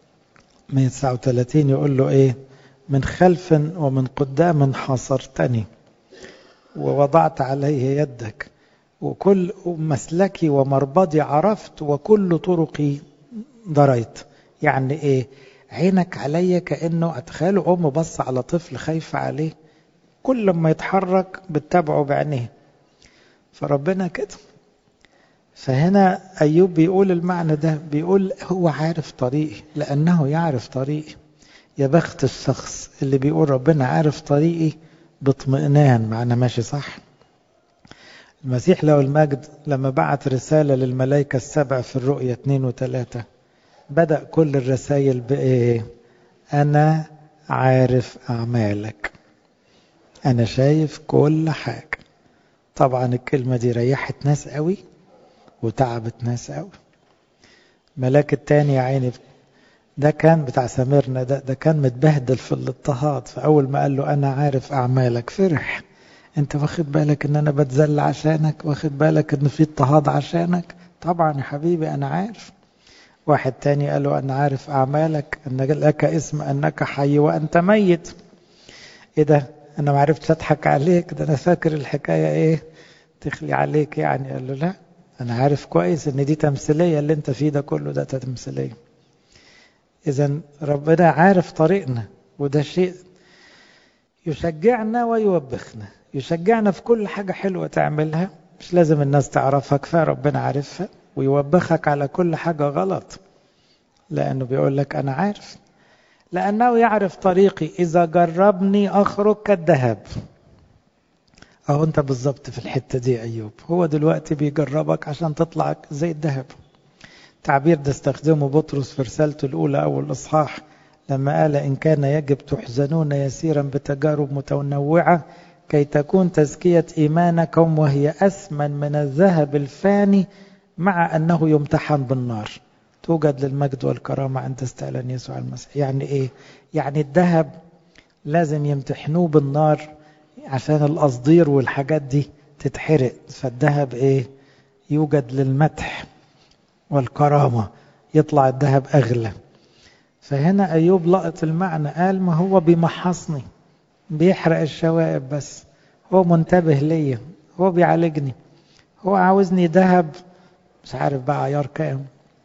139 يقول له ايه من خلف ومن قدام حاصرتني ووضعت عليه يدك وكل مسلكي ومربضي عرفت وكل طرقي دريت يعني ايه عينك عليا كانه اتخيلوا ام بص على طفل خايفه عليه كل ما يتحرك بتتابعه بعينيه فربنا كده فهنا أيوب بيقول المعنى ده بيقول هو عارف طريقي لأنه يعرف طريقي يا بخت الشخص اللي بيقول ربنا عارف طريقي باطمئنان معنا ماشي صح المسيح له المجد لما بعت رسالة للملائكة السبع في الرؤية اثنين وثلاثة بدأ كل الرسائل بإيه أنا عارف أعمالك أنا شايف كل حاجة طبعا الكلمة دي ريحت ناس قوي وتعبت ناس قوي ملاك التاني يا عيني ده كان بتاع سميرنا ده ده كان متبهدل في الاضطهاد فأول ما قال له أنا عارف أعمالك فرح أنت واخد بالك إن أنا بتذل عشانك واخد بالك إن في اضطهاد عشانك طبعا يا حبيبي أنا عارف واحد تاني قال له أنا عارف أعمالك أن لك اسم أنك حي وأنت ميت إيه ده أنا ما عرفتش أضحك عليك ده أنا فاكر الحكاية إيه تخلي عليك يعني قال له لا أنا عارف كويس إن دي تمثيلية اللي أنت فيه ده كله ده تمثيلية إذا ربنا عارف طريقنا وده شيء يشجعنا ويوبخنا يشجعنا في كل حاجة حلوة تعملها مش لازم الناس تعرفها كفاية ربنا عارفها ويوبخك على كل حاجة غلط لأنه بيقول لك أنا عارف لأنه يعرف طريقي إذا جربني أخرج كالذهب أهو أنت بالظبط في الحتة دي أيوب هو دلوقتي بيجربك عشان تطلع زي الذهب تعبير ده استخدمه بطرس في رسالته الأولى أو الإصحاح لما قال إن كان يجب تحزنون يسيرا بتجارب متنوعة كي تكون تزكية إيمانكم وهي أثمن من الذهب الفاني مع أنه يمتحن بالنار توجد للمجد والكرامة عند استعلان يسوع المسيح يعني إيه؟ يعني الذهب لازم يمتحنوه بالنار عشان القصدير والحاجات دي تتحرق فالذهب إيه؟ يوجد للمدح والكرامة يطلع الذهب أغلى فهنا أيوب لقط المعنى قال ما هو بمحصني بيحرق الشوائب بس هو منتبه ليا هو بيعالجني هو عاوزني ذهب مش عارف بقى عيار كام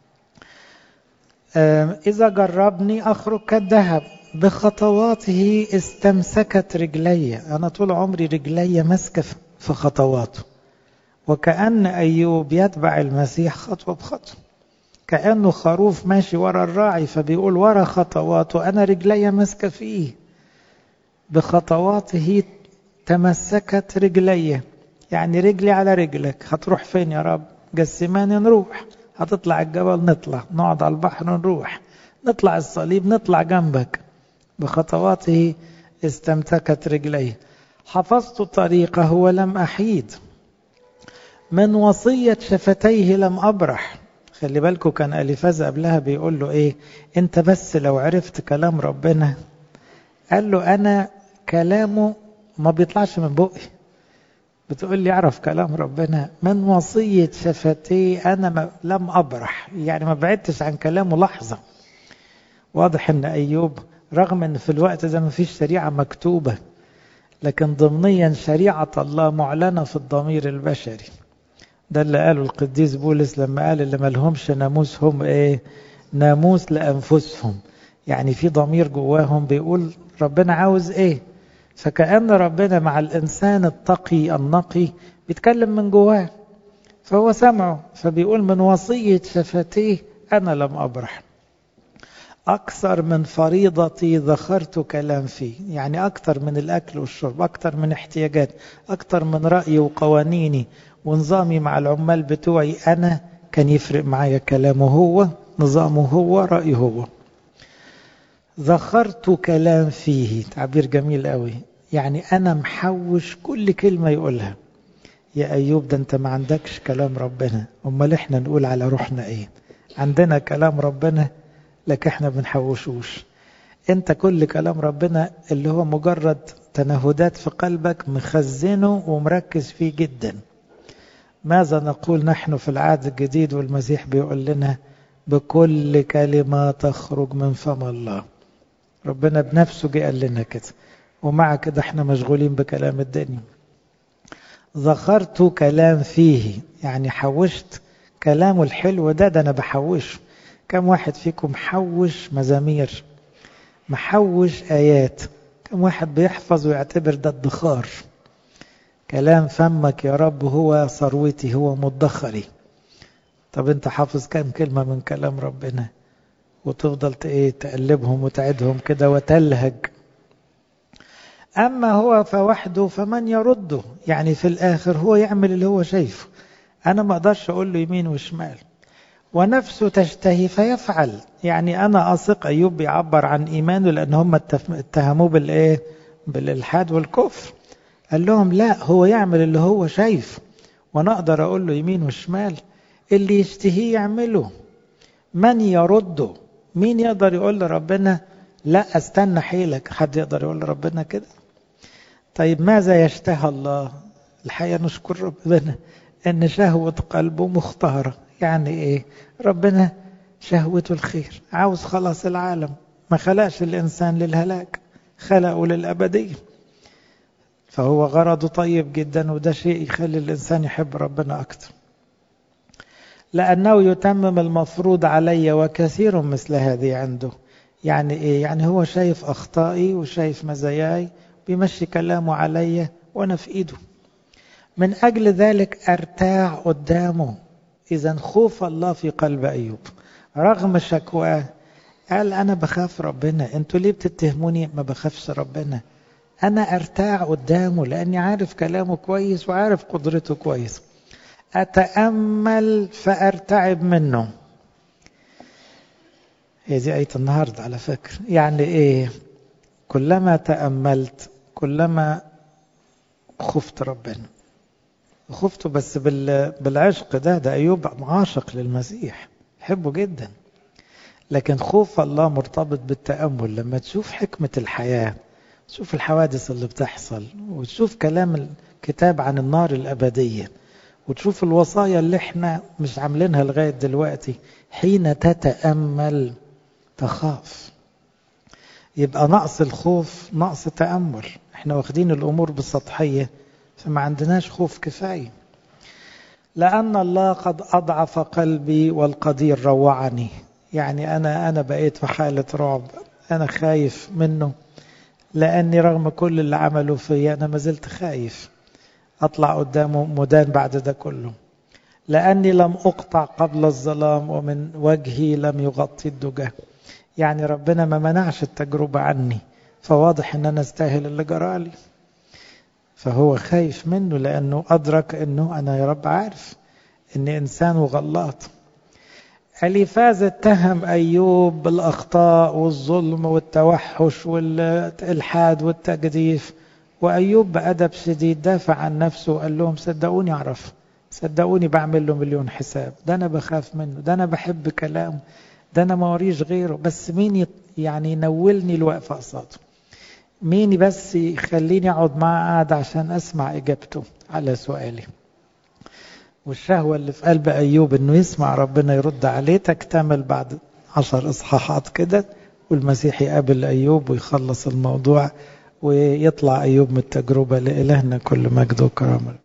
إذا جربني أخرج كالذهب بخطواته استمسكت رجلي أنا طول عمري رجلي ماسكة في خطواته وكأن أيوب يتبع المسيح خطوة بخطوة كأنه خروف ماشي ورا الراعي فبيقول ورا خطواته أنا رجلي ماسكة فيه بخطواته تمسكت رجلي يعني رجلي على رجلك هتروح فين يا رب جسماني نروح هتطلع الجبل نطلع نقعد على البحر نروح نطلع الصليب نطلع جنبك بخطواته استمسكت رجلي حفظت طريقه ولم أحيد من وصية شفتيه لم أبرح خلي بالكم كان أليفاز قبلها بيقول له إيه أنت بس لو عرفت كلام ربنا قال له أنا كلامه ما بيطلعش من بقي بتقول لي اعرف كلام ربنا من وصية شفتي أنا ما لم أبرح يعني ما بعدتش عن كلامه لحظة واضح أن أيوب رغم أن في الوقت ده ما فيش شريعة مكتوبة لكن ضمنيا شريعة الله معلنة في الضمير البشري ده اللي قاله القديس بولس لما قال اللي ما لهمش ناموس هم ايه ناموس لأنفسهم يعني في ضمير جواهم بيقول ربنا عاوز ايه فكأن ربنا مع الإنسان التقي النقي بيتكلم من جواه فهو سمعه فبيقول من وصية شفتيه أنا لم أبرح أكثر من فريضتي ذخرت كلام فيه يعني أكثر من الأكل والشرب أكثر من احتياجات أكثر من رأيي وقوانيني ونظامي مع العمال بتوعي أنا كان يفرق معايا كلامه هو نظامه هو رأيه هو ذخرت كلام فيه تعبير جميل قوي يعني أنا محوش كل كلمة يقولها يا أيوب ده أنت ما عندكش كلام ربنا أمال إحنا نقول على روحنا إيه عندنا كلام ربنا لك إحنا بنحوشوش أنت كل كلام ربنا اللي هو مجرد تنهدات في قلبك مخزنه ومركز فيه جدا ماذا نقول نحن في العهد الجديد والمسيح بيقول لنا بكل كلمة تخرج من فم الله ربنا بنفسه جه قال لنا كده ومع كده احنا مشغولين بكلام الدنيا ذخرت كلام فيه يعني حوشت كلامه الحلو ده ده انا بحوشه كم واحد فيكم حوش مزامير محوش ايات كم واحد بيحفظ ويعتبر ده ادخار كلام فمك يا رب هو ثروتي هو مدخري طب انت حافظ كام كلمة من كلام ربنا وتفضل ايه تقلبهم وتعدهم كده وتلهج أما هو فوحده فمن يرده يعني في الآخر هو يعمل اللي هو شايفه أنا ما أقدرش أقول له يمين وشمال ونفسه تشتهي فيفعل يعني أنا أثق أيوب بيعبر عن إيمانه لأن هم اتهموه بالإيه بالإلحاد والكفر قال لهم لا هو يعمل اللي هو شايف وأنا أقدر أقول له يمين وشمال اللي يشتهيه يعمله من يرده مين يقدر يقول لربنا لا استنى حيلك حد يقدر يقول لربنا كده طيب ماذا يشتهى الله الحقيقة نشكر ربنا ان شهوة قلبه مختارة يعني ايه ربنا شهوته الخير عاوز خلاص العالم ما خلقش الانسان للهلاك خلقه للابدية فهو غرضه طيب جدا وده شيء يخلي الانسان يحب ربنا اكتر لانه يتمم المفروض علي وكثير مثل هذه عنده يعني ايه يعني هو شايف اخطائي وشايف مزاياي بيمشي كلامه عليا وانا في ايده من اجل ذلك ارتاع قدامه اذا خوف الله في قلب ايوب رغم شكواه قال انا بخاف ربنا انتوا ليه بتتهموني ما بخافش ربنا انا ارتاع قدامه لاني عارف كلامه كويس وعارف قدرته كويس اتامل فارتعب منه هي دي آية النهاردة على فكرة يعني إيه كلما تأملت كلما خفت ربنا خفته بس بالعشق ده ده أيوب عاشق للمسيح حبه جدا لكن خوف الله مرتبط بالتأمل لما تشوف حكمة الحياة تشوف الحوادث اللي بتحصل وتشوف كلام الكتاب عن النار الأبدية وتشوف الوصايا اللي احنا مش عاملينها لغاية دلوقتي حين تتأمل تخاف يبقى نقص الخوف نقص تأمل احنا واخدين الأمور بالسطحية فما عندناش خوف كفاية لأن الله قد أضعف قلبي والقدير روعني يعني أنا أنا بقيت في حالة رعب أنا خايف منه لأني رغم كل اللي عمله فيا أنا ما زلت خايف أطلع قدامه مدان بعد ده كله لأني لم أقطع قبل الظلام ومن وجهي لم يغطي الدجى يعني ربنا ما منعش التجربة عني فواضح ان انا استاهل اللي جرالي فهو خايف منه لانه ادرك انه انا يا رب عارف اني انسان وغلط اليفاز اتهم ايوب بالاخطاء والظلم والتوحش والالحاد والتجديف وايوب بادب شديد دافع عن نفسه وقال لهم صدقوني اعرف صدقوني بعمل له مليون حساب ده انا بخاف منه ده انا بحب كلامه ده انا ما وريش غيره بس مين يعني ينولني الوقف قصاده مين بس يخليني اقعد معاه قاعد عشان اسمع اجابته على سؤالي والشهوة اللي في قلب أيوب أنه يسمع ربنا يرد عليه تكتمل بعد عشر إصحاحات كده والمسيح يقابل أيوب ويخلص الموضوع ويطلع أيوب من التجربة لإلهنا كل مجد وكرامة